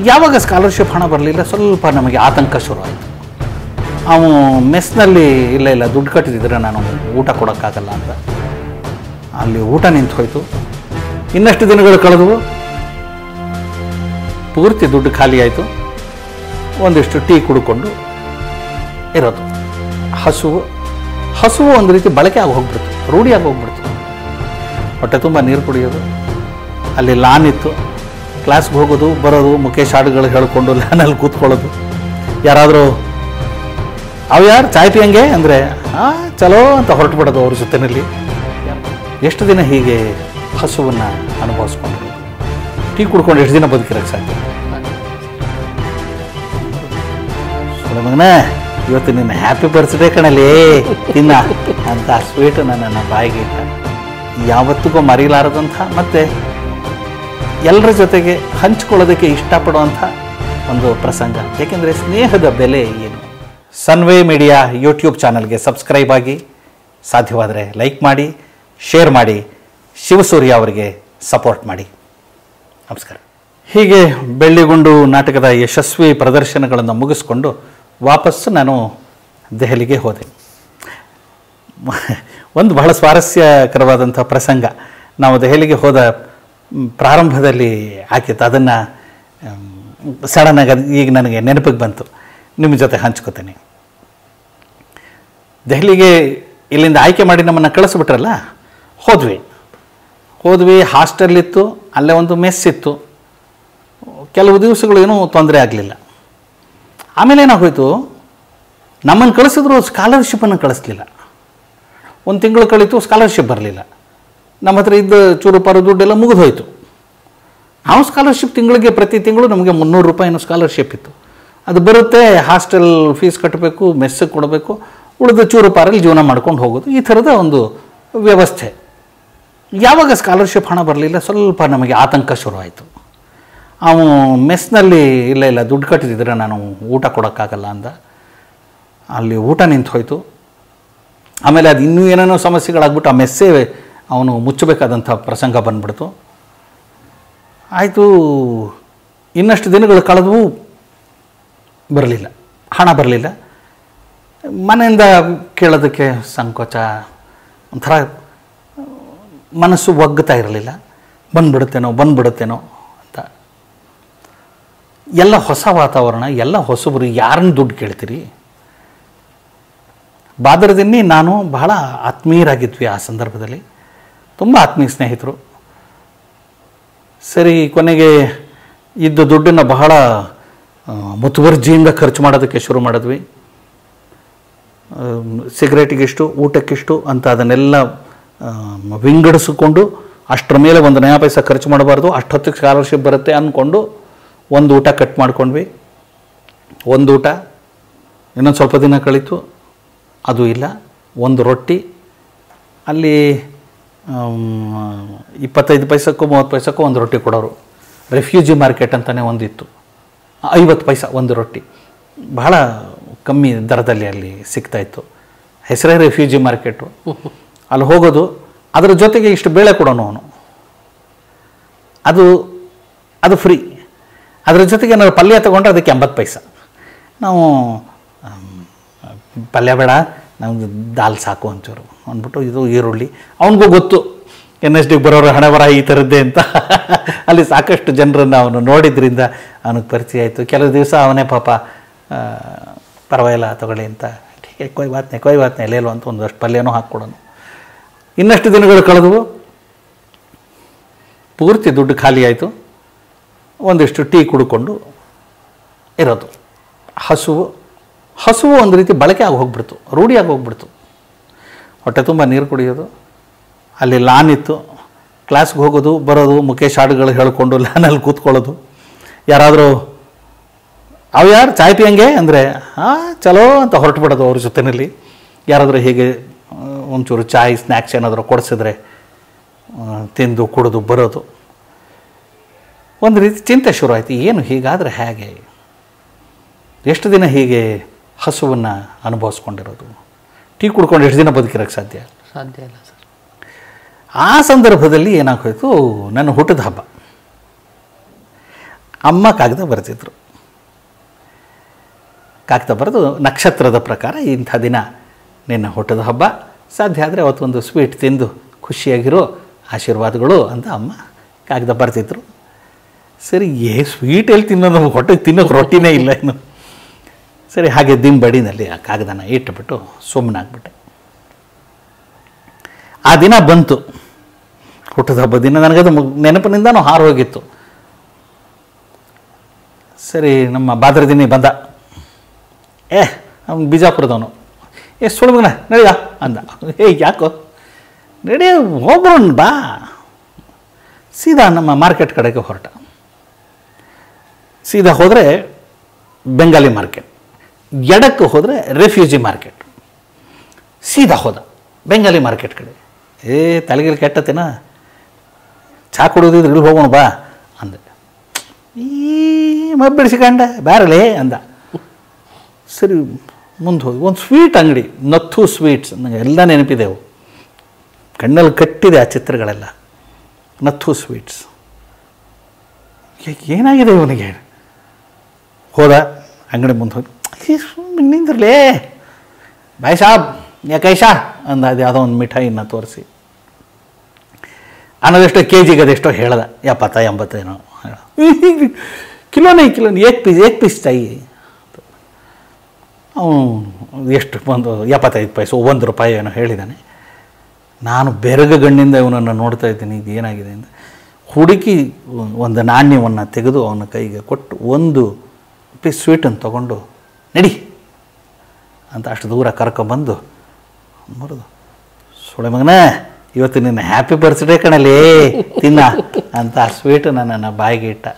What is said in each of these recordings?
ಯಾವಾಗ ಸ್ಕಾಲರ್ಶಿಪ್ ಹಣ ಬರಲಿಲ್ಲ ಸ್ವಲ್ಪ ನಮಗೆ ಆತಂಕ ಶುರುವಾಯಿತು ಅವನು ಮೆಸ್ನಲ್ಲಿ ಇಲ್ಲ ಇಲ್ಲ ದುಡ್ಡು ಕಟ್ಟಿದ್ರೆ ನಾನು ಊಟ ಕೊಡೋಕ್ಕಾಗಲ್ಲ ಅಂತ ಅಲ್ಲಿ ಊಟ ನಿಂತು ಹೋಯಿತು ಇನ್ನಷ್ಟು ದಿನಗಳು ಕಳೆದವು ಪೂರ್ತಿ ದುಡ್ಡು ಖಾಲಿ ಆಯಿತು ಒಂದಿಷ್ಟು ಟೀ ಕುಡ್ಕೊಂಡು ಇರೋದು ಹಸುವು ಹಸುವು ಒಂದು ರೀತಿ ಬಳಕೆ ಆಗಿ ಹೋಗ್ಬಿಡ್ತು ರೂಢಿ ಆಗಿ ಹೋಗ್ಬಿಡ್ತು ಹೊಟ್ಟೆ ತುಂಬ ನೀರು ಕುಡಿಯೋದು ಅಲ್ಲಿ ಲಾನ್ ಇತ್ತು ಕ್ಲಾಸ್ಗೆ ಹೋಗೋದು ಬರೋದು ಮುಖೇಶ್ ಹಾಡುಗಳು ಹೇಳ್ಕೊಂಡು ಲ್ಯಾನಲ್ಲಿ ಕೂತ್ಕೊಳ್ಳೋದು ಯಾರಾದರೂ ಅವು ಯಾರು ಚಾಯ್ ಪಿಯಂಗೆ ಅಂದರೆ ಹಾಂ ಚಲೋ ಅಂತ ಹೊರಟು ಬಿಡೋದು ಅವ್ರ ಜೊತೆಯಲ್ಲಿ ಎಷ್ಟು ದಿನ ಹೀಗೆ ಹಸುವನ್ನು ಅನುಭವಿಸ್ಕೊಂಡ್ರು ಟೀ ಕುಡ್ಕೊಂಡು ಎಷ್ಟು ದಿನ ಬದುಕಿರಕ್ಕೆ ಸಾಧ್ಯ ಸುಳ್ಳು ಮಗನೇ ಇವತ್ತು ನಿನ್ನ ಹ್ಯಾಪಿ ಬರ್ತ್ಡೇ ಕಣಲ್ಲಿ ತಿನ್ನ ಅಂತ ಸ್ವೀಟ್ ನನ್ನ ಬಾಯಿಗೆ ಇಟ್ಟ ಯಾವತ್ತಿಗೂ ಮರೀಲಾರದಂಥ ಮತ್ತು ಎಲ್ಲರ ಜೊತೆಗೆ ಹಂಚ್ಕೊಳ್ಳೋದಕ್ಕೆ ಇಷ್ಟಪಡುವಂಥ ಒಂದು ಪ್ರಸಂಗ ಏಕೆಂದರೆ ಸ್ನೇಹದ ಬೆಲೆ ಏನು ಸನ್ವೇ ಮೀಡಿಯಾ ಯೂಟ್ಯೂಬ್ ಚಾನಲ್ಗೆ ಸಬ್ಸ್ಕ್ರೈಬ್ ಆಗಿ ಸಾಧ್ಯವಾದರೆ ಲೈಕ್ ಮಾಡಿ ಶೇರ್ ಮಾಡಿ ಶಿವಸೂರ್ಯ ಅವರಿಗೆ ಸಪೋರ್ಟ್ ಮಾಡಿ ನಮಸ್ಕಾರ ಹೀಗೆ ಬೆಳ್ಳಿಗುಂಡು ನಾಟಕದ ಯಶಸ್ವಿ ಪ್ರದರ್ಶನಗಳನ್ನು ಮುಗಿಸ್ಕೊಂಡು ವಾಪಸ್ಸು ನಾನು ದೆಹಲಿಗೆ ಹೋದೆ ಒಂದು ಬಹಳ ಸ್ವಾರಸ್ಯಕರವಾದಂಥ ಪ್ರಸಂಗ ನಾವು ದೆಹಲಿಗೆ ಹೋದ ಮ್, ಪ್ರಾರಂಭದಲ್ಲಿ ಆಗಿತ್ತು ಅದನ್ನು ಸಡನ್ನಾಗಿ ಅದು ಈಗ ನನಗೆ ನೆನಪಿಗೆ ಬಂತು ನಿಮ್ಮ ಜೊತೆ ಹಂಚ್ಕೋತೇನೆ ದೆಹಲಿಗೆ ಇಲ್ಲಿಂದ ಆಯ್ಕೆ ಮಾಡಿ ನಮ್ಮನ್ನು ಕಳಿಸ್ಬಿಟ್ರಲ್ಲ ಹೋದ್ವಿ ಹೋದ್ವಿ ಹಾಸ್ಟೆಲ್ ಇತ್ತು ಅಲ್ಲೇ ಒಂದು ಮೆಸ್ ಇತ್ತು ಕೆಲವು ದಿವಸಗಳು ಏನೂ ತೊಂದರೆ ಆಗಲಿಲ್ಲ ಆಮೇಲೆ ಏನಾಗೋಯ್ತು ನಮ್ಮನ್ನು ಕಳಿಸಿದ್ರು ಸ್ಕಾಲರ್ಶಿಪ್ಪನ್ನು ಕಳಿಸ್ಲಿಲ್ಲ ಒಂದು ತಿಂಗಳು ಕಳೀತು ಸ್ಕಾಲರ್ಶಿಪ್ ಬರಲಿಲ್ಲ ನಮ್ಮ ಹತ್ರ ಇದ್ದ ಚೂರು ಪಾರು ದುಡ್ಡೆಲ್ಲ ಮುಗಿದು ಹೋಯಿತು ನಾವು ಸ್ಕಾಲರ್ಶಿಪ್ ತಿಂಗಳಿಗೆ ಪ್ರತಿ ತಿಂಗಳು ನಮಗೆ ಮುನ್ನೂರು ರೂಪಾಯಿನೂ ಸ್ಕಾಲರ್ಶಿಪ್ ಇತ್ತು ಅದು ಬರುತ್ತೆ ಹಾಸ್ಟೆಲ್ ಫೀಸ್ ಕಟ್ಟಬೇಕು ಮೆಸ್ಸಿಗೆ ಕೊಡಬೇಕು ಉಳಿದ ಚೂರು ಪಾರಲ್ಲಿ ಜೀವನ ಮಾಡ್ಕೊಂಡು ಹೋಗೋದು ಈ ಥರದ ಒಂದು ವ್ಯವಸ್ಥೆ ಯಾವಾಗ ಸ್ಕಾಲರ್ಶಿಪ್ ಹಣ ಬರಲಿಲ್ಲ ಸ್ವಲ್ಪ ನಮಗೆ ಆತಂಕ ಶುರುವಾಯಿತು ಅವನು ಮೆಸ್ನಲ್ಲಿ ಇಲ್ಲ ಇಲ್ಲ ದುಡ್ಡು ಕಟ್ಟಿದ್ರೆ ನಾನು ಊಟ ಕೊಡೋಕ್ಕಾಗಲ್ಲ ಅಂದ ಅಲ್ಲಿ ಊಟ ನಿಂತು ಹೋಯಿತು ಆಮೇಲೆ ಅದು ಇನ್ನೂ ಏನೇನೋ ಸಮಸ್ಯೆಗಳಾಗ್ಬಿಟ್ಟು ಆ ಮೆಸ್ಸೇ ಅವನು ಮುಚ್ಚಬೇಕಾದಂಥ ಪ್ರಸಂಗ ಬಂದ್ಬಿಡ್ತು ಆಯಿತು ಇನ್ನಷ್ಟು ದಿನಗಳು ಕಳೆದವು ಬರಲಿಲ್ಲ ಹಣ ಬರಲಿಲ್ಲ ಮನೆಯಿಂದ ಕೇಳೋದಕ್ಕೆ ಸಂಕೋಚ ಒಂಥರ ಮನಸ್ಸು ಒಗ್ಗುತ್ತಾ ಇರಲಿಲ್ಲ ಬಂದ್ಬಿಡುತ್ತೇನೋ ಬಂದ್ಬಿಡುತ್ತೇನೋ ಅಂತ ಎಲ್ಲ ಹೊಸ ವಾತಾವರಣ ಎಲ್ಲ ಹೊಸಬರು ಯಾರನ್ನ ದುಡ್ಡು ಕೇಳ್ತೀರಿ ಬಾದರದಿನ್ನಿ ನಾನು ಬಹಳ ಆತ್ಮೀಯರಾಗಿದ್ವಿ ಆ ಸಂದರ್ಭದಲ್ಲಿ ತುಂಬ ಆತ್ಮೀಯ ಸ್ನೇಹಿತರು ಸರಿ ಕೊನೆಗೆ ಇದ್ದ ದುಡ್ಡನ್ನು ಬಹಳ ಆ, ಮುತುವರ್ಜಿಯಿಂದ ಖರ್ಚು ಮಾಡೋದಕ್ಕೆ ಶುರು ಮಾಡಿದ್ವಿ ಆಮ್, ಸಿಗರೇಟಿಗಿಷ್ಟು ಊಟಕ್ಕಿಷ್ಟು ಅಂತ ಅದನ್ನೆಲ್ಲ ಆಮ್, ವಿಂಗಡಿಸಿಕೊಂಡು ಅಷ್ಟರ ಮೇಲೆ ಒಂದು ನಯಾ ಪೈಸಾ ಖರ್ಚು ಮಾಡಬಾರ್ದು ಅಷ್ಟೊತ್ತಿಗೆ ಸ್ಕಾಲರ್ಶಿಪ್ ಬರುತ್ತೆ ಅಂದ್ಕೊಂಡು ಒಂದು ಊಟ ಕಟ್ ಮಾಡ್ಕೊಂಡ್ವಿ ಒಂದು ಊಟ ಇನ್ನೊಂದು ಸ್ವಲ್ಪ ದಿನ ಕಳೀತು ಅದು ಇಲ್ಲ ಒಂದು ರೊಟ್ಟಿ ಅಲ್ಲಿ ಆಮ್, ಇಪ್ಪತ್ತೈದು ಪೈಸಕ್ಕೂ ಮೂವತ್ತು ಪೈಸಕ್ಕೂ ಒಂದು ರೊಟ್ಟಿ ಕೊಡೋರು ರೆಫ್ಯೂಜಿ ಮಾರ್ಕೆಟ್ ಅಂತಲೇ ಒಂದಿತ್ತು ಐವತ್ತು ಪೈಸ ಒಂದು ರೊಟ್ಟಿ ಬಹಳ ಕಮ್ಮಿ ದರದಲ್ಲಿ ಅಲ್ಲಿ ಸಿಗ್ತಾಯಿತ್ತು ಹೆಸರೇ ರೆಫ್ಯೂಜಿ ಮಾರ್ಕೆಟು ಅಲ್ಲಿ ಹೋಗೋದು ಅದರ ಜೊತೆಗೆ ಇಷ್ಟು ಬೇಳೆ ಕೊಡೋನು ಅವನು ಅದು ಅದು ಫ್ರೀ ಅದರ ಜೊತೆಗೆ ಏನಾದ್ರು ಪಲ್ಯ ತೊಗೊಂಡ್ರೆ ಅದಕ್ಕೆ ಎಂಬತ್ತು ಪೈಸ ನಾವು ಆಮ್, ಪಲ್ಯ ಬೇಡ ನಮ್ಗೆ ದಾಲ್ ಸಾಕು ಒಂಚೂರು ಅಂದ್ಬಿಟ್ಟು ಇದು ಈರುಳ್ಳಿ ಅವನಿಗೂ ಗೊತ್ತು ಎನ್ ಎಸ್ ಡಿಗೆ ಬರೋರು ಹಣೆ ಬರ ಈ ಥರದ್ದೇ ಅಂತ ಅಲ್ಲಿ ಸಾಕಷ್ಟು ಜನರನ್ನು ಅವನು ನೋಡಿದ್ರಿಂದ ಅವನಿಗೆ ಪರಿಚಯ ಆಯಿತು ಕೆಲವು ದಿವಸ ಅವನೇ ಪಾಪ ಆ, ಪರವಾಗಿಲ್ಲ ತಗೊಳ್ಳಿ ಅಂತ "ಠೀಕ್ ಹೈ, ಕೊಯ್ ಬಾತ್ನೆ ಕೊಯ್ ಬಾತ್ನೆ ಲೇಲು ಅಂತ ಒಂದಷ್ಟು ಪಲ್ಯನೂ ಹಾಕ್ಕೊಡೋನು ಇನ್ನಷ್ಟು ದಿನಗಳು ಕಳೆದವು ಪೂರ್ತಿ ದುಡ್ಡು ಖಾಲಿ ಆಯಿತು ಒಂದಿಷ್ಟು ಟೀ ಕುಡ್ಕೊಂಡು ಇರೋದು ಹಸುವು ಹಸುವು ಒಂದು ರೀತಿ ಬಳಕೆ ಆಗಿ ಹೋಗ್ಬಿಡ್ತು ರೂಢಿ ಆಗಿ ಹೋಗ್ಬಿಡ್ತು ಹೊಟ್ಟೆ ತುಂಬ ನೀರು ಕುಡಿಯೋದು ಅಲ್ಲಿ ಲಾನ್ ಇತ್ತು ಕ್ಲಾಸ್ಗೆ ಹೋಗೋದು ಬರೋದು ಮುಖೇಶ್ ಹಾಡುಗಳು ಹೇಳ್ಕೊಂಡು ಲ್ಯಾನಲ್ಲಿ ಕೂತ್ಕೊಳ್ಳೋದು ಯಾರಾದರೂ ಅವು ಯಾರು ಚಾಯ್ ಪಿಯಂಗೆ ಅಂದರೆ ಹಾಂ ಚಲೋ ಅಂತ ಹೊರಟು ಬಿಡೋದು ಅವ್ರ ಜೊತೆಯಲ್ಲಿ ಯಾರಾದರೂ ಹೀಗೆ ಆ, ಒಂಚೂರು ಚಾಯ್ ಸ್ನ್ಯಾಕ್ಸ್ ಏನಾದರೂ ಕೊಡಿಸಿದ್ರೆ ಆ, ತಿಂದು ಕುಡಿದು ಬರೋದು ಒಂದು ರೀತಿ ಚಿಂತೆ ಶುರು ಆಯಿತು ಏನು ಹೀಗಾದರೆ ಹೇಗೆ ಎಷ್ಟು ದಿನ ಹೀಗೆ ಹಸುವನ್ನು ಅನುಭವಿಸ್ಕೊಂಡಿರೋದು ಟೀ ಕುಡ್ಕೊಂಡು ಎಷ್ಟು ದಿನ ಬದುಕಿರೋಕ್ಕೆ ಸಾಧ್ಯ ಸಾಧ್ಯ ಇಲ್ಲ ಸರ್ ಆ ಸಂದರ್ಭದಲ್ಲಿ ಏನಾಗೋಯ್ತು ನನ್ನ ಹುಟ್ಟಿದ ಹಬ್ಬ ಅಮ್ಮ ಕಾಗದ ಬರೆದಿದ್ರು ಕಾಗದ ಬರೆದು ನಕ್ಷತ್ರದ ಪ್ರಕಾರ ಇಂಥ ದಿನ ನಿನ್ನ ಹುಟ್ಟದ ಹಬ್ಬ ಸಾಧ್ಯ ಆದರೆ ಅವತ್ತೊಂದು ಸ್ವೀಟ್ ತಿಂದು ಖುಷಿಯಾಗಿರೋ ಆಶೀರ್ವಾದಗಳು ಅಂತ ಅಮ್ಮ ಕಾಗದ ಬರೆದಿದ್ರು ಸರಿ ಏ ಸ್ವೀಟ್ ಎಲ್ಲಿ ತಿನ್ನೋ ನಮ್ಗೆ ಹೊಟ್ಟೆಗೆ ತಿನ್ನೋಕೆ ರೊಟ್ಟಿನೇ ಇಲ್ಲ ಇನ್ನು ಸರಿ ಹಾಗೆ ದಿಂಬಡಿನಲ್ಲಿ ಆ ಕಾಗದನ ಇಟ್ಟುಬಿಟ್ಟು ಸುಮ್ಮನಾಗ್ಬಿಟ್ಟೆ ಆ ದಿನ ಬಂತು ಹುಟ್ಟದ ಹಬ್ಬದ ದಿನ ನನಗದು ಮು- ನೆನಪಿನಿಂದನೂ ಹಾರು ಹೋಗಿತ್ತು ಸರಿ ನಮ್ಮ ಬಾದ್ರದಿನಿ ಬಂದ ಏ ಅವ್ನು ಬಿಜಾಪುರದವನು ಏ ಸುಳ್ಮಗನ ನಡೆಯ ಅಂದ ಏ ಯಾಕೋ ನಡಿ ಹೋಗ್ಬರೋಣ ಬಾ ಸೀದಾ ನಮ್ಮ ಮಾರ್ಕೆಟ್ ಕಡೆಗೆ ಹೊರಟ ಸೀದಾ ಹೋದರೆ ಬೆಂಗಾಲಿ ಮಾರ್ಕೆಟ್ ಎಡಕ್ಕೆ ಹೋದರೆ ರೆಫ್ಯೂಜಿ ಮಾರ್ಕೆಟ್ ಸೀದಾ ಹೋದ ಬೆಂಗಾಲಿ ಮಾರ್ಕೆಟ್ ಕಡೆ ಏ ತಲೆಗಿಲ್ ಕೆಟ್ಟತೇನ ಚಾ ಕುಡಿದಿದ್ರೆ ಇಲ್ಲಿ ಹೋಗೋಣ ಬಾ ಅಂದೆ ಈ ಮಬ್ಬಿಡಿಸಿಕೊಂಡ ಬ್ಯಾರಲೇ ಅಂದ ಸರಿ ಮುಂದೆ ಹೋಗಿ ಒಂದು ಸ್ವೀಟ್ ಅಂಗಡಿ ನಥು ಸ್ವೀಟ್ಸ್ ನನಗೆ ಎಲ್ಲ ನೆನಪಿದೆವು ಕಣ್ಣಲ್ಲಿ ಕಟ್ಟಿದೆ ಆ ಚಿತ್ರಗಳೆಲ್ಲ ನಥು ಸ್ವೀಟ್ಸ್ ಏ- ಏನಾಗಿದೆ ಇವನಿಗೆ ಹೋದ ಅಂಗಡಿ ಮುಂದೆ ಹೋಗಿ ಏ, ಸುಮ್ನೆ ನಿಂದ್ರಲೇ ಬಾಯ್ ಸಾಬ್ ಯಾ ಕೈಸಾ ಅಂದ ಅದು ಯಾವುದೋ ಒಂದು ಮಿಠಾಯಿನ ತೋರಿಸಿ ಅನ್ನೋದೆಷ್ಟೋ ಕೆ ಜಿಗೆ ಅದೆಷ್ಟೋ ಹೇಳ್ದ ಎಪ್ಪತ್ತ ಎಂಬತ್ತೇನೋ ಕಿಲೋನೇ ಕಿಲೋನೇ ಏಕ್ ಪೀಸ್ ಏಕ್ ಪೀಸ್ ತಾಯಿ ಅವನು ಎಷ್ಟು ಒಂದು ಎಪ್ಪತ್ತೈದು ಪೈಸು ಒಂದು ರೂಪಾಯಿ ಏನೋ ಹೇಳಿದ್ದಾನೆ ನಾನು ಬೆರಗಗಣ್ಣಿಂದ ಇವನನ್ನು ನೋಡ್ತಾ ಇದ್ದೀನಿ ಇದು ಏನಾಗಿದೆ ಅಂತ ಹುಡುಕಿ ಒಂದು ನಾಣ್ಯವನ್ನು ತೆಗೆದು ಅವನ ಕೈಗೆ ಕೊಟ್ಟು ಒಂದು ಪೀಸ್ ಸ್ವೀಟನ್ನು ತಗೊಂಡು ನಡಿ ಅಂತ ಅಷ್ಟು ದೂರ ಕರ್ಕೊಂಬಂದು ಬರೋದು ಸುಳೆ ಮಗನ ಇವತ್ತು ನಿನ್ನ ಹ್ಯಾಪಿ ಬರ್ತ್ಡೇ ಕಣಲೇ ತಿನ್ನ ಅಂತ ಆ ಸ್ವೀಟು ನನ್ನ ಬಾಯಿಗೆ ಇಟ್ಟ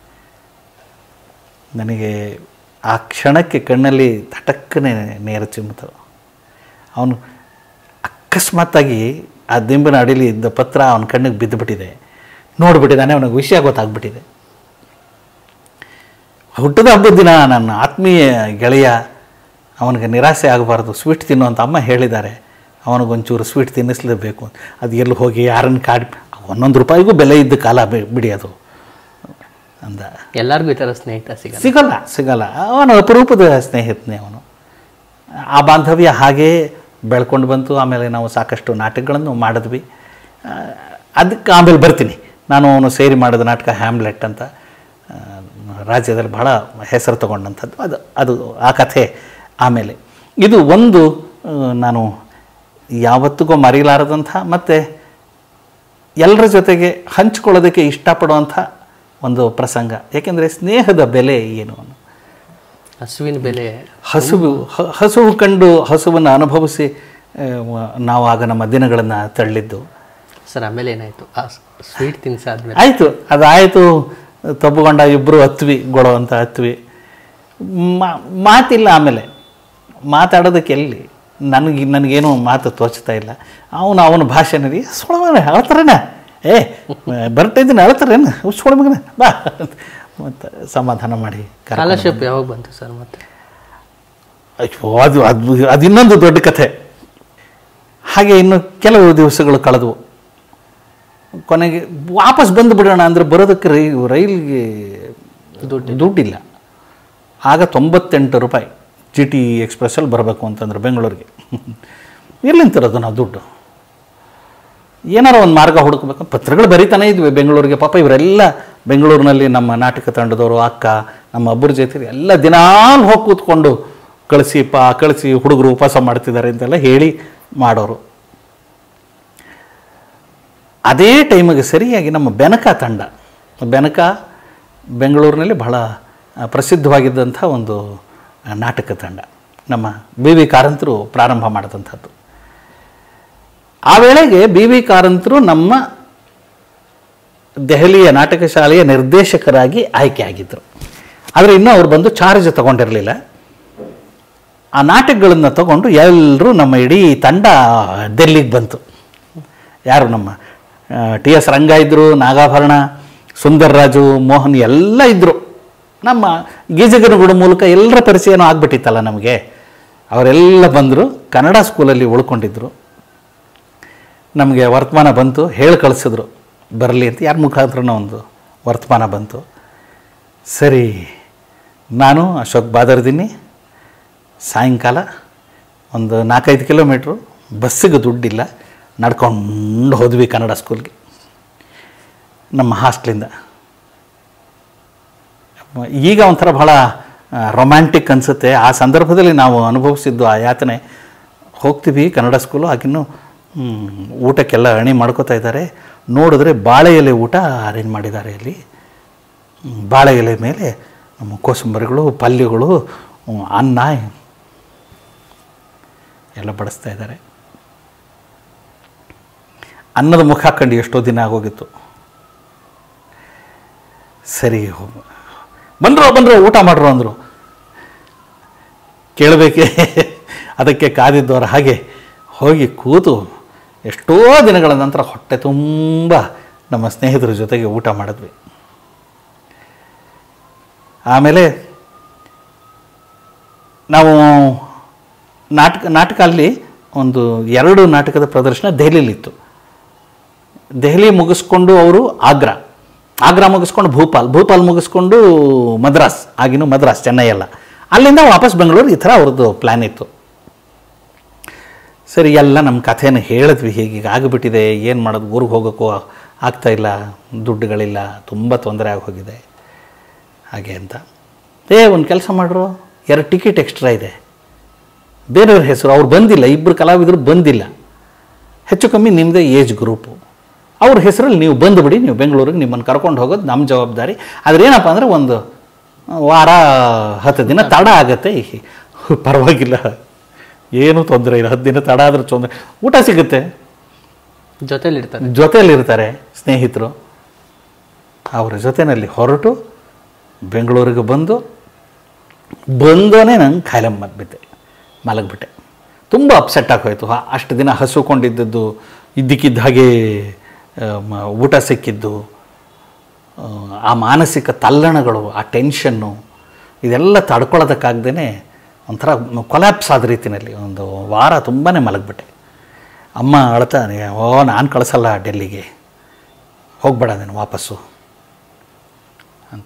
ನನಗೆ ಆ ಕ್ಷಣಕ್ಕೆ ಕಣ್ಣಲ್ಲಿ ತಟಕ್ಕನೆ ನೇರ ಚಿಮ್ಮುತ್ತವೆ ಅವನು ಅಕಸ್ಮಾತ್ತಾಗಿ ಆ ದಿಂಬಿನ ಅಡಿಲಿ ಇದ್ದ ಪತ್ರ ಅವನ ಕಣ್ಣಿಗೆ ಬಿದ್ದುಬಿಟ್ಟಿದೆ ನೋಡಿಬಿಟ್ಟಿದ್ದಾನೆ ಅವನಿಗೆ ವಿಷಯ ಗೊತ್ತಾಗ್ಬಿಟ್ಟಿದೆ ಹುಟ್ಟದ ಹಬ್ಬದ ದಿನ ನನ್ನ ಆತ್ಮೀಯ ಗೆಳೆಯ ಅವನಿಗೆ ನಿರಾಸೆ ಆಗಬಾರ್ದು ಸ್ವೀಟ್ ತಿನ್ನು ಅಂತ ಅಮ್ಮ ಹೇಳಿದ್ದಾರೆ ಅವನಿಗೊಂಚೂರು ಸ್ವೀಟ್ ತಿನ್ನಿಸ್ಲೇಬೇಕು ಅದು ಎಲ್ಲಿ ಹೋಗಿ ಯಾರನ್ನು ಕಾಡಿ ಒಂದೊಂದು ರೂಪಾಯಿಗೂ ಬೆಲೆ ಇದ್ದ ಕಾಲ ಬಿ- ಬಿಡಿ ಅದು ಅಂದ ಎಲ್ಲರಿಗೂ ಈ ಥರ ಸ್ನೇಹಿತ ಸಿಗಲ್ಲ ಸಿಗಲ್ಲ ಸಿಗಲ್ಲ ಅವನು ಅಪರೂಪದ ಸ್ನೇಹಿತನೇ ಅವನು ಆ ಬಾಂಧವ್ಯ ಹಾಗೇ ಬೆಳ್ಕೊಂಡು ಬಂತು ಆಮೇಲೆ ನಾವು ಸಾಕಷ್ಟು ನಾಟಕಗಳನ್ನು ಮಾಡಿದ್ವಿ ಆ, ಅದಕ್ಕೆ ಆಮೇಲೆ ಬರ್ತೀನಿ ನಾನು ಅವನು ಸೇರಿ ಮಾಡಿದ ನಾಟಕ ಹ್ಯಾಮ್ಲೆಟ್ ಅಂತ ಆ, ರಾಜ್ಯದಲ್ಲಿ ಬಹಳ ಹೆಸರು ತಗೊಂಡಂಥದ್ದು ಅದು ಅದು ಆ ಕಥೆ ಆಮೇಲೆ ಇದು ಒಂದು ಆ, ನಾನು ಯಾವತ್ತಿಗೂ ಮರೆಯಲಾರದಂಥ ಮತ್ತು ಎಲ್ಲರ ಜೊತೆಗೆ ಹಂಚ್ಕೊಳ್ಳೋದಕ್ಕೆ ಇಷ್ಟಪಡುವಂಥ ಒಂದು ಪ್ರಸಂಗ ಏಕೆಂದರೆ ಸ್ನೇಹದ ಬೆಲೆ ಏನು ಅನ್ನೋ ಹಸುವಿನ ಬೆಲೆ ಹಸುವು ಹ- ಹಸುವು ಕಂಡು ಹಸುವನ್ನು ಅನುಭವಿಸಿ ಆ, ವ- ನಾವು ಆಗ ನಮ್ಮ ದಿನಗಳನ್ನು ತಳ್ಳಿದ್ದು ಸರ್ ಆಮೇಲೆ ಏನಾಯ್ತು ಆ ಸ್ವೀಟ್ ತಿನ್ಸಾದ್ಮೇಲೆ ಆಯಿತು ಅದಾಯಿತು ತಬ್ಬುಗೊಂಡ ಇಬ್ಬರು ಹತ್ವಿ ಗೊಳೋ ಅಂತ ಹತ್ವಿ ಮಾ- ಮಾತಿಲ್ಲ ಆಮೇಲೆ ಮಾತಾಡೋದಕ್ಕೆ ಎಲ್ಲಿ ನನಗೆ ನನಗೇನು ಮಾತು ತೋಚ್ತಾ ಇಲ್ಲ ಅವನು ಅವನ ಭಾಷೆನಲ್ಲಿ ಸೊಳಮಗನ ಹೇಳ್ತಾರೇನ ಏ ಬರ್ತಾ ಇದ್ದೀನಿ ಹೇಳ್ತಾರೇನು ಸೊಳಮಗನ ಬಾ ಮತ್ತು ಸಮಾಧಾನ ಮಾಡಿ ಕರ್ಕೊಂಡು ಸ್ಕಾಲರ್ಶಿಪ್ ಯಾವಾಗ ಬಂತು ಸರ್ ಮತ್ತೆ ಅಯ್ಯೋ ಅದು ಅದು ಅದು ಇನ್ನೊಂದು ದೊಡ್ಡ ಕಥೆ ಹಾಗೆ ಇನ್ನು ಕೆಲವು ದಿವಸಗಳು ಕಳೆದವು ಕೊನೆಗೆ ವಾಪಸ್ ಬಂದು ಬಿಡೋಣ ಅಂದರೆ ಬರೋದಕ್ಕೆ ರೈ ರೈಲ್ಗೆ ದುಡ್ಡು ದುಡ್ಡಿಲ್ಲ ಆಗ ತೊಂಬತ್ತೆಂಟು ರೂಪಾಯಿ ಜಿ ಟಿ ಎಕ್ಸ್ಪ್ರೆಸ್ಸಲ್ಲಿ ಬರಬೇಕು ಅಂತಂದ್ರೆ ಬೆಂಗಳೂರಿಗೆ ಎಲ್ಲಿಂದ ತರೋದು ನಾವು ದುಡ್ಡು ಏನಾರ ಒಂದು ಮಾರ್ಗ ಹುಡುಕಬೇಕು ಪತ್ರಗಳು ಬರೀತಾನೆ ಇದ್ವಿ ಬೆಂಗಳೂರಿಗೆ ಪಾಪ ಇವರೆಲ್ಲ ಬೆಂಗಳೂರಿನಲ್ಲಿ ನಮ್ಮ ನಾಟಕ ತಂಡದವರು ಅಕ್ಕ ನಮ್ಮ ಅಬ್ಬರ ಜೊತೆ ಎಲ್ಲ ದಿನಾಲು ಹೋಗಿ ಕೂತ್ಕೊಂಡು ಕಳಿಸಿ ಪಾ ಕಳಿಸಿ ಹುಡುಗರು ಉಪವಾಸ ಮಾಡ್ತಿದ್ದಾರೆ ಅಂತೆಲ್ಲ ಹೇಳಿ ಮಾಡೋರು ಅದೇ ಟೈಮಿಗೆ ಸರಿಯಾಗಿ ನಮ್ಮ ಬೆನಕ ತಂಡ ಬೆನಕ ಬೆಂಗಳೂರಿನಲ್ಲಿ ಬಹಳ ಆ, ಪ್ರಸಿದ್ಧವಾಗಿದ್ದಂಥ ಒಂದು ಆ, ನಾಟಕ ತಂಡ ನಮ್ಮ ಬಿ ವಿ ಕಾರಂತರು ಪ್ರಾರಂಭ ಮಾಡಿದಂಥದ್ದು ಆ ವೇಳೆಗೆ ಬಿ ವಿ ಕಾರಂತರು ನಮ್ಮ ದೆಹಲಿಯ ನಾಟಕ ಶಾಲೆಯ ನಿರ್ದೇಶಕರಾಗಿ ಆಯ್ಕೆಯಾಗಿದ್ದರು ಆದರೆ ಇನ್ನೂ ಅವ್ರು ಬಂದು ಚಾರ್ಜ್ ತಗೊಂಡಿರಲಿಲ್ಲ ಆ ನಾಟಕಗಳನ್ನು ತಗೊಂಡು ಎಲ್ಲರೂ ನಮ್ಮ ಇಡೀ ತಂಡ ಡೆಲ್ಲಿಗೆ ಬಂತು ಯಾರು ನಮ್ಮ ಟಿ ಎಸ್ ರಂಗ ಇದ್ದರು ನಾಗಾಭರಣ ಸುಂದರ್ರಾಜು ಮೋಹನ್ ಎಲ್ಲ ಇದ್ದರು ನಮ್ಮ ಗೀಜಗನಗುಡು ಮೂಲಕ ಎಲ್ಲರ ಪರಿಚಯನೂ ಆಗ್ಬಿಟ್ಟಿತ್ತಲ್ಲ ನಮಗೆ ಅವರೆಲ್ಲ ಬಂದರು ಕನ್ನಡ ಸ್ಕೂಲಲ್ಲಿ ಉಳ್ಕೊಂಡಿದ್ರು ನಮಗೆ ವರ್ತಮಾನ ಬಂತು ಹೇಳಿ ಕಳಿಸಿದ್ರು ಬರಲಿ ಅಂತ ಯಾರ ಮುಖಾಂತರನೋ ಒಂದು ವರ್ತಮಾನ ಬಂತು ಸರಿ ನಾನು ಅಶೋಕ್ ಬಾದರ್ದಿನಿ ಸಾಯಂಕಾಲ ಒಂದು ನಾಲ್ಕೈದು ಕಿಲೋಮೀಟ್ರು ಬಸ್ಸಿಗೆ ದುಡ್ಡಿಲ್ಲ ನಡ್ಕೊಂಡು ಹೋದ್ವಿ ಕನ್ನಡ ಸ್ಕೂಲ್ಗೆ ನಮ್ಮ ಹಾಸ್ಟ್ಲಿಂದ ಈಗ ಒಂಥರ ಭಾಳ ರೊಮ್ಯಾಂಟಿಕ್ ಅನಿಸುತ್ತೆ ಆ ಸಂದರ್ಭದಲ್ಲಿ ನಾವು ಅನುಭವಿಸಿದ್ದು ಆ ಯಾತನೆ ಹೋಗ್ತೀವಿ ಕನ್ನಡ ಸ್ಕೂಲು ಆಗಿನ್ನೂ ಹ್ಮ್, ಊಟಕ್ಕೆಲ್ಲ ಅಣಿ ಮಾಡ್ಕೋತಾ ಇದ್ದಾರೆ ನೋಡಿದ್ರೆ ಬಾಳೆ ಎಲೆ ಊಟ ಅರೇಂಜ್ ಮಾಡಿದ್ದಾರೆ ಇಲ್ಲಿ ಹ್ಮ್, ಬಾಳೆ ಎಲೆ ಮೇಲೆ ನಮ್ಮ ಕೋಸಂಬರಿಗಳು ಪಲ್ಯಗಳು ಹ್ಮ್, ಅನ್ನ ಎಲ್ಲ ಬಡಿಸ್ತಾ ಇದ್ದಾರೆ ಅನ್ನದ ಮುಖ ಹಾಕೊಂಡು ಎಷ್ಟೋ ದಿನ ಆಗೋಗಿತ್ತು ಸರಿ ಹೋಗು ಬಂದ್ರು ಬಂದ್ರು ಊಟ ಮಾಡ್ರು ಅಂದರು ಕೇಳಬೇಕೆ ಅದಕ್ಕೆ ಕಾದಿದ್ದವರು ಹಾಗೆ ಹೋಗಿ ಕೂತು ಎಷ್ಟೋ ದಿನಗಳ ನಂತರ ಹೊಟ್ಟೆ ತುಂಬ ನಮ್ಮ ಸ್ನೇಹಿತರ ಜೊತೆಗೆ ಊಟ ಮಾಡಿದ್ವಿ ಆಮೇಲೆ ನಾವು ನಾಟಕ ನಾಟಕ ಅಲ್ಲಿ ಒಂದು ಎರಡು ನಾಟಕದ ಪ್ರದರ್ಶನ ದೆಹಲಿಲಿತ್ತು ದೆಹಲಿ ಮುಗಿಸ್ಕೊಂಡು ಅವರು ಆಗ್ರಾ ಆಗ್ರಾ ಮುಗಿಸ್ಕೊಂಡು ಭೂಪಾಲ್ ಭೂಪಾಲ್ ಮುಗಿಸ್ಕೊಂಡು ಮದ್ರಾಸ್ ಆಗಿನೂ ಮದ್ರಾಸ್ ಚೆನ್ನೈ ಎಲ್ಲ ಅಲ್ಲಿಂದ ವಾಪಸ್ ಬೆಂಗಳೂರು ಈ ಥರ ಅವ್ರದ್ದು ಪ್ಲ್ಯಾನ್ ಇತ್ತು ಸರಿ ಎಲ್ಲ ನಮ್ಮ ಕಥೆಯನ್ನು ಹೇಳಿದ್ವಿ ಹೀಗೀಗ ಆಗಿಬಿಟ್ಟಿದೆ ಏನು ಮಾಡೋದು ಊರಿಗೆ ಹೋಗೋಕ್ಕೂ ಆಗ್ತಾ ಇಲ್ಲ ದುಡ್ಡುಗಳಿಲ್ಲ ತುಂಬ ತೊಂದರೆ ಆಗೋಗಿದೆ ಹಾಗೆ ಅಂತ ಏ ಒಂದು ಕೆಲಸ ಮಾಡ್ರು ಎರಡು ಟಿಕೆಟ್ ಎಕ್ಸ್ಟ್ರಾ ಇದೆ ಬೇರೆಯವ್ರ ಹೆಸರು ಅವ್ರು ಬಂದಿಲ್ಲ ಇಬ್ಬರು ಕಲಾವಿದರು ಬಂದಿಲ್ಲ ಹೆಚ್ಚು ಕಮ್ಮಿ ನಿಮ್ಮದೇ ಏಜ್ ಗ್ರೂಪು ಅವ್ರ ಹೆಸರಲ್ಲಿ ನೀವು ಬಂದುಬಿಡಿ ನೀವು ಬೆಂಗಳೂರಿಗೆ ನಿಮ್ಮನ್ನು ಕರ್ಕೊಂಡು ಹೋಗೋದು ನಮ್ಮ ಜವಾಬ್ದಾರಿ ಆದರೆ ಏನಪ್ಪ ಅಂದರೆ ಒಂದು ವಾರ ಹತ್ತು ದಿನ ತಡ ಆಗತ್ತೆ ಪರವಾಗಿಲ್ಲ ಏನೂ ತೊಂದರೆ ಇಲ್ಲ ಹತ್ತು ದಿನ ತಡ ಆದರೂ ತೊಂದರೆ ಊಟ ಸಿಗುತ್ತೆ ಜೊತೆಲಿ ಇರ್ತಾರೆ ಜೊತೆಯಲ್ಲಿರ್ತಾರೆ ಸ್ನೇಹಿತರು ಅವರ ಜೊತೆಯಲ್ಲಿ ಹೊರಟು ಬೆಂಗಳೂರಿಗೆ ಬಂದು ಬಂದೋನೇ ನಂಗೆ ಖಾಯಿಲೆ ಮದ್ಬಿಟ್ಟೆ ಮಲಗಿಬಿಟ್ಟೆ ತುಂಬ ಅಪ್ಸೆಟ್ ಆಗೋಯ್ತು ಆ- ಅಷ್ಟು ದಿನ ಹಸುಕೊಂಡಿದ್ದದ್ದು ಇದ್ದಕ್ಕಿದ್ದ ಹಾಗೆ ಆ, ಮ- ಊಟ ಸಿಕ್ಕಿದ್ದು ಆ, ಆ ಮಾನಸಿಕ ತಲ್ಲಣಗಳು ಆ ಟೆನ್ಷನ್ನು ಇದೆಲ್ಲ ತಡ್ಕೊಳ್ಳೋದಕ್ಕಾಗ್ದೇ ಒಂಥರ ಕೊಲ್ಯಾಪ್ಸ್ ಆದ ರೀತಿಯಲ್ಲಿ ಒಂದು ವಾರ ತುಂಬಾ ಮಲಗಿಬಿಟ್ಟೆ ಅಮ್ಮ ಅಳ್ತಾನೆ ಓ ನಾನು ಕಳಿಸಲ್ಲ ಡೆಲ್ಲಿಗೆ ಹೋಗ್ಬೇಡ ನೀನು ವಾಪಸ್ಸು ಅಂತ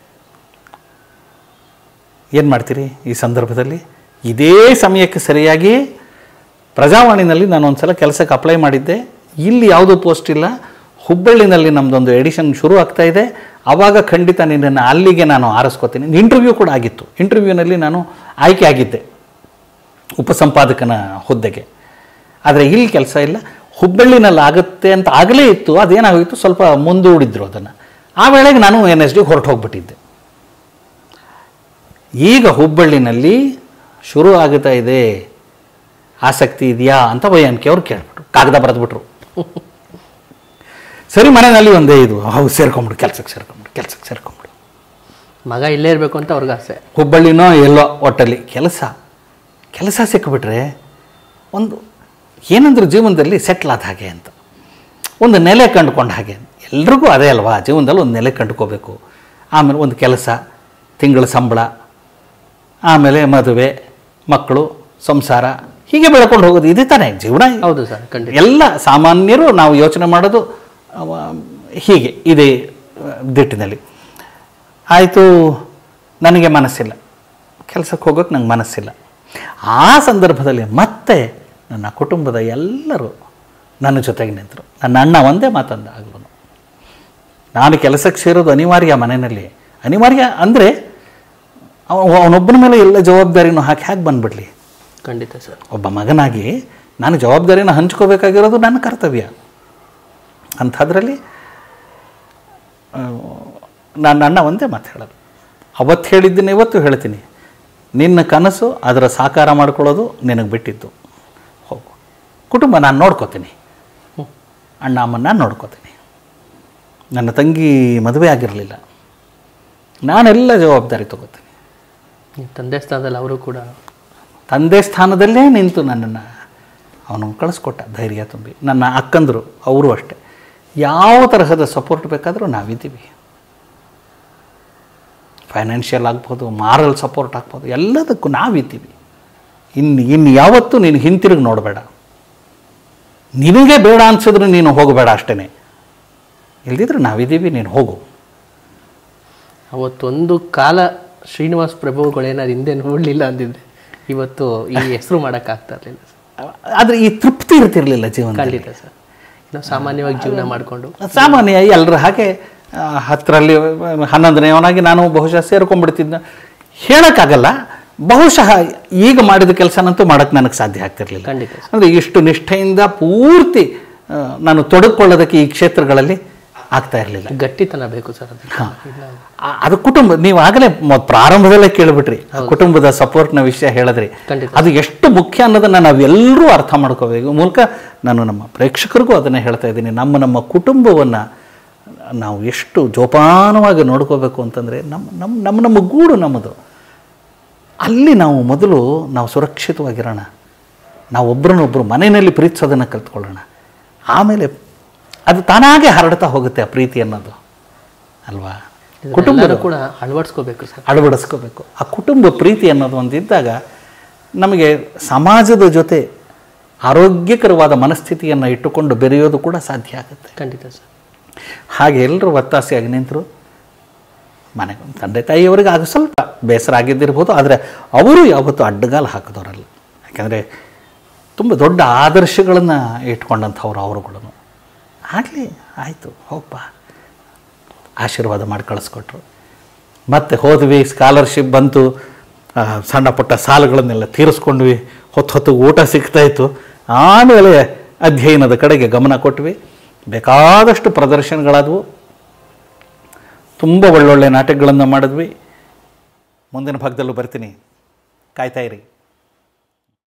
ಏನು ಮಾಡ್ತೀರಿ ಈ ಸಂದರ್ಭದಲ್ಲಿ ಇದೇ ಸಮಯಕ್ಕೆ ಸರಿಯಾಗಿ ಪ್ರಜಾವಾಣಿನಲ್ಲಿ ನಾನು ಒಂದು ಸಲ ಕೆಲಸಕ್ಕೆ ಅಪ್ಲೈ ಮಾಡಿದ್ದೆ ಇಲ್ಲಿ ಯಾವುದೂ ಪೋಸ್ಟ್ ಇಲ್ಲ ಹುಬ್ಬಳ್ಳಿನಲ್ಲಿ ನಮ್ಮದೊಂದು ಎಡಿಷನ್ ಶುರು ಆಗ್ತಾ ಇದೆ ಆವಾಗ ಖಂಡಿತ ನಿನ್ನನ್ನು ಅಲ್ಲಿಗೆ ನಾನು ಆರಿಸ್ಕೋತೀನಿ ಇಂಟರ್ವ್ಯೂ ಕೂಡ ಆಗಿತ್ತು ಇಂಟರ್ವ್ಯೂನಲ್ಲಿ ನಾನು ಆಯ್ಕೆ ಆಗಿದ್ದೆ ಉಪಸಂಪಾದಕನ ಹುದ್ದೆಗೆ ಆದರೆ ಇಲ್ಲಿ ಕೆಲಸ ಇಲ್ಲ ಹುಬ್ಬಳ್ಳಿನಲ್ಲಿ ಆಗುತ್ತೆ ಅಂತ ಆಗಲೇ ಇತ್ತು ಅದೇನಾಗೋಯಿತು ಸ್ವಲ್ಪ ಮುಂದೂಡಿದ್ರು ಅದನ್ನು ಆ ವೇಳೆಗೆ ನಾನು ಎನ್ ಎಸ್ ಡಿಗೆ ಹೊರಟು ಹೋಗ್ಬಿಟ್ಟಿದ್ದೆ ಈಗ ಹುಬ್ಬಳ್ಳಿನಲ್ಲಿ ಶುರು ಆಗುತ್ತಾ ಇದೆ ಆಸಕ್ತಿ ಇದೆಯಾ ಅಂತ ವೈಯಾನಿಕೆ ಅವ್ರು ಕೇಳ್ಬಿಟ್ರು ಕಾಗದ ಬರೆದ್ಬಿಟ್ರು ಸರಿ ಮನೆಯಲ್ಲಿ ಒಂದೇ ಇದು ಹೌದು ಸೇರ್ಕೊಂಬಿಡು ಕೆಲ್ಸಕ್ಕೆ ಸೇರ್ಕೊಂಬಿಡು ಕೆಲ್ಸಕ್ಕೆ ಸೇರ್ಕೊಂಬಿಡು ಮಗ ಇಲ್ಲೇ ಇರಬೇಕು ಅಂತ ಅವ್ರಿಗೆ ಆಸೆ ಹುಬ್ಬಳ್ಳಿನೋ ಎಲ್ಲೋ ಒಟ್ಟಲ್ಲಿ ಕೆಲಸ ಕೆಲಸ ಸಿಕ್ಕಿಬಿಟ್ರೆ ಒಂದು ಏನಂದ್ರೆ ಜೀವನದಲ್ಲಿ ಸೆಟ್ಲ್ ಆದ ಹಾಗೆ ಅಂತ ಒಂದು ನೆಲೆ ಕಂಡುಕೊಂಡ ಹಾಗೆ ಎಲ್ರಿಗೂ ಅದೇ ಅಲ್ವಾ ಜೀವನದಲ್ಲಿ ಒಂದು ನೆಲೆ ಕಂಡುಕೋಬೇಕು ಆಮೇಲೆ ಒಂದು ಕೆಲಸ ತಿಂಗಳ ಸಂಬಳ ಆಮೇಲೆ ಮದುವೆ ಮಕ್ಕಳು ಸಂಸಾರ ಹೀಗೆ ಬೆಳ್ಕೊಂಡು ಹೋಗೋದು ಇದೇ ತಾನೇ ಜೀವನ ಹೌದು ಸರ್ ಖಂಡಿತ ಎಲ್ಲ ಸಾಮಾನ್ಯರು ನಾವು ಯೋಚನೆ ಮಾಡೋದು ಅವ, ಹೀಗೆ ಇದೇ ಆ, ದಿಟ್ಟಿನಲ್ಲಿ ಆಯಿತು ನನಗೆ ಮನಸ್ಸಿಲ್ಲ ಕೆಲಸಕ್ಕೆ ಹೋಗೋಕ್ಕೆ ನಂಗೆ ಮನಸ್ಸಿಲ್ಲ ಆ ಸಂದರ್ಭದಲ್ಲಿ ಮತ್ತೆ ನನ್ನ ಕುಟುಂಬದ ಎಲ್ಲರೂ ನನ್ನ ಜೊತೆಗೆ ನಿಂತರು ನನ್ನ ಅಣ್ಣ ಒಂದೇ ಮಾತಂದ ಆಗಲು ನಾನು ಕೆಲಸಕ್ಕೆ ಸೇರೋದು ಅನಿವಾರ್ಯ ಮನೆಯಲ್ಲಿ ಅನಿವಾರ್ಯ ಅಂದರೆ ಅವನೊಬ್ಬನ ಮೇಲೆ ಎಲ್ಲ ಜವಾಬ್ದಾರಿನೂ ಹಾಕಿ ಹಾಕಿ ಬಂದ್ಬಿಡ್ಲಿ ಖಂಡಿತ ಸರ್ ಒಬ್ಬ ಮಗನಾಗಿ ನಾನು ಜವಾಬ್ದಾರಿನ ಹಂಚ್ಕೋಬೇಕಾಗಿರೋದು ನನ್ನ ಕರ್ತವ್ಯ ಅಂಥದ್ರಲ್ಲಿ ಆ, ನನ್ನ ಅಣ್ಣ ಒಂದೇ ಮಾತು ಹೇಳೋದು ಅವತ್ತು ಹೇಳಿದ್ದೀನಿ ಇವತ್ತು ಹೇಳ್ತೀನಿ ನಿನ್ನ ಕನಸು ಅದರ ಸಾಕಾರ ಮಾಡ್ಕೊಳ್ಳೋದು ನಿನಗೆ ಬಿಟ್ಟಿದ್ದು ಹೋಗು ಕುಟುಂಬ ನಾನು ನೋಡ್ಕೋತೀನಿ ಅಣ್ಣ ಅಮ್ಮನ ನಾನು ನೋಡ್ಕೋತೀನಿ ನನ್ನ ತಂಗಿ ಮದುವೆ ಆಗಿರಲಿಲ್ಲ ನಾನೆಲ್ಲ ಜವಾಬ್ದಾರಿ ತಗೋತೀನಿ ನಿಮ್ಮ ತಂದೆ ಸ್ಥಾನದಲ್ಲಿ ಅವರು ಕೂಡ ತಂದೆ ಸ್ಥಾನದಲ್ಲೇ ನಿಂತು ನನ್ನನ್ನು ಅವನು ಕಳಿಸ್ಕೊಟ್ಟ ಧೈರ್ಯ ತುಂಬಿ ನನ್ನ ಅಕ್ಕಂದರು ಅವರು ಅಷ್ಟೇ ಯಾವ ತರಹದ ಸಪೋರ್ಟ್ ಬೇಕಾದರೂ ನಾವಿದ್ದೀವಿ ಫೈನಾನ್ಷಿಯಲ್ ಆಗ್ಬೋದು ಮಾರಲ್ ಸಪೋರ್ಟ್ ಆಗ್ಬೋದು ಎಲ್ಲದಕ್ಕೂ ನಾವಿದ್ದೀವಿ ಇನ್ನು ಇನ್ನು ಯಾವತ್ತೂ ನೀನು ಹಿಂತಿರುಗಿ ನೋಡಬೇಡ ನಿನಗೆ ಬೇಡ ಅನ್ಸಿದ್ರೆ ನೀನು ಹೋಗಬೇಡ ಅಷ್ಟೇ ಇಲ್ದಿದ್ರೆ ನಾವಿದ್ದೀವಿ ನೀನು ಹೋಗು ಅವತ್ತೊಂದು ಕಾಲ ಶ್ರೀನಿವಾಸ್ ಪ್ರಭುಗಳೇನಾದ್ರು ಹಿಂದೆ ನೋಡಲಿಲ್ಲ ಅಂದಿದ್ರೆ ಇವತ್ತು ಈ ಹೆಸರು ಮಾಡೋಕ್ಕಾಗ್ತಾ ಇರಲಿಲ್ಲ ಸರ್ ಆದರೆ ಈ ತೃಪ್ತಿ ಇರ್ತಿರ್ಲಿಲ್ಲ ಜೀವನ ಖಂಡಿತ ಸರ್ ನಾವು ಸಾಮಾನ್ಯವಾಗಿ ಜೀವನ ಮಾಡಿಕೊಂಡು ಸಾಮಾನ್ಯ ಎಲ್ಲರ ಹಾಗೆ ಆ, ಹತ್ತರಲ್ಲಿ ಹನ್ನೊಂದನೆಯವನಾಗಿ ನಾನು ಬಹುಶಃ ಸೇರ್ಕೊಂಡ್ಬಿಡ್ತಿದ್ದ ಹೇಳೋಕ್ಕಾಗಲ್ಲ ಬಹುಶಃ ಈಗ ಮಾಡಿದ ಕೆಲಸನಂತೂ ಮಾಡೋಕ್ಕೆ ನನಗೆ ಸಾಧ್ಯ ಆಗ್ತಿರ್ಲಿಲ್ಲ ಖಂಡಿತ ಸರ್ ಅಂದರೆ ಇಷ್ಟು ನಿಷ್ಠೆಯಿಂದ ಪೂರ್ತಿ ಆ, ನಾನು ತೊಡಗಿಕೊಳ್ಳೋದಕ್ಕೆ ಈ ಕ್ಷೇತ್ರಗಳಲ್ಲಿ ಆಗ್ತಾ ಇರಲಿಲ್ಲ ಗಟ್ಟಿತನ ಬೇಕು ಸರ್ ಅದಕ್ಕೆ ಇಲ್ಲ ಅದು ಕುಟುಂಬ ನೀವು ಆಗಲೇ ಮೊದ್ ಪ್ರಾರಂಭದಲ್ಲೇ ಕೇಳಿಬಿಟ್ರಿ ಆ ಕುಟುಂಬದ ಸಪೋರ್ಟ್ನ ವಿಷಯ ಹೇಳಿದ್ರಿ ಖಂಡಿತ. ಅದು ಎಷ್ಟು ಮುಖ್ಯ ಅನ್ನೋದನ್ನು ನಾವೆಲ್ಲರೂ ಅರ್ಥ ಮಾಡ್ಕೋಬೇಕು ಈ ಮೂಲಕ ನಾನು ನಮ್ಮ ಪ್ರೇಕ್ಷಕರಿಗೂ ಅದನ್ನೇ ಹೇಳ್ತಾ ಇದ್ದೀನಿ ನಮ್ಮ ನಮ್ಮ ಕುಟುಂಬವನ್ನು ನಾವು ಎಷ್ಟು ಜೋಪಾನವಾಗಿ ನೋಡ್ಕೋಬೇಕು ಅಂತಂದರೆ ನಮ್ಮ ನಮ್ಮ ನಮ್ಮ ನಮ್ಮ ಗೂಡು ನಮ್ಮದು ಅಲ್ಲಿ ನಾವು ಮೊದಲು ನಾವು ಸುರಕ್ಷಿತವಾಗಿರೋಣ ನಾವು ಒಬ್ಬರನ್ನೊಬ್ಬರು ಮನೆಯಲ್ಲಿ ಪ್ರೀತಿಸೋದನ್ನು ಕಲ್ತ್ಕೊಳ್ಳೋಣ ಆಮೇಲೆ ಅದು ತಾನಾಗೆ ಹರಡ್ತಾ ಹೋಗುತ್ತೆ ಆ ಪ್ರೀತಿ ಅನ್ನೋದು ಅಲ್ವಾ ಕುಟುಂಬ ಕೂಡ ಅಳವಡಿಸ್ಕೋಬೇಕು ಸರ್ ಅಳವಡಿಸ್ಕೋಬೇಕು ಆ ಕುಟುಂಬ ಪ್ರೀತಿ ಅನ್ನೋದು ಒಂದಿದ್ದಾಗ ನಮಗೆ ಸಮಾಜದ ಜೊತೆ ಆರೋಗ್ಯಕರವಾದ ಮನಸ್ಥಿತಿಯನ್ನು ಇಟ್ಟುಕೊಂಡು ಬೆರೆಯೋದು ಕೂಡ ಸಾಧ್ಯ ಆಗುತ್ತೆ ಖಂಡಿತ ಸರ್ ಹಾಗೆ ಎಲ್ಲರೂ ಒತ್ತಾಸೆಯಾಗಿ ನಿಂತರು ಮನೆಗೆ ತಂದೆ ತಾಯಿಯವರಿಗೆ ಅದು ಸ್ವಲ್ಪ ಬೇಸರ ಆಗಿದ್ದಿರ್ಬೋದು ಆದರೆ ಅವರು ಯಾವತ್ತೂ ಅಡ್ಡಗಾಲು ಹಾಕಿದವರಲ್ಲ ಯಾಕೆಂದರೆ ತುಂಬ ದೊಡ್ಡ ಆದರ್ಶಗಳನ್ನು ಇಟ್ಕೊಂಡಂಥವ್ರು ಅವರುಗಳನ್ನು ಆಗಲಿ ಆಯಿತು ಹೋಗಪ್ಪ ಆಶೀರ್ವಾದ ಮಾಡಿ ಕಳಿಸ್ಕೊಟ್ರು ಮತ್ತೆ ಹೋದ್ವಿ ಸ್ಕಾಲರ್ಶಿಪ್ ಬಂತು ಆ, ಸಣ್ಣ ಪುಟ್ಟ ಸಾಲಗಳನ್ನೆಲ್ಲ ತೀರಿಸ್ಕೊಂಡ್ವಿ ಹೊತ್ತು ಹೊತ್ತು ಊಟ ಸಿಗ್ತಾಯಿತ್ತು ಆಮೇಲೆ ಅಧ್ಯಯನದ ಕಡೆಗೆ ಗಮನ ಕೊಟ್ವಿ ಬೇಕಾದಷ್ಟು ಪ್ರದರ್ಶನಗಳಾದವು ತುಂಬ ಒಳ್ಳೊಳ್ಳೆ ನಾಟಕಗಳನ್ನು ಮಾಡಿದ್ವಿ ಮುಂದಿನ ಭಾಗದಲ್ಲೂ ಬರ್ತೀನಿ ಕಾಯ್ತಾ ಇರಿ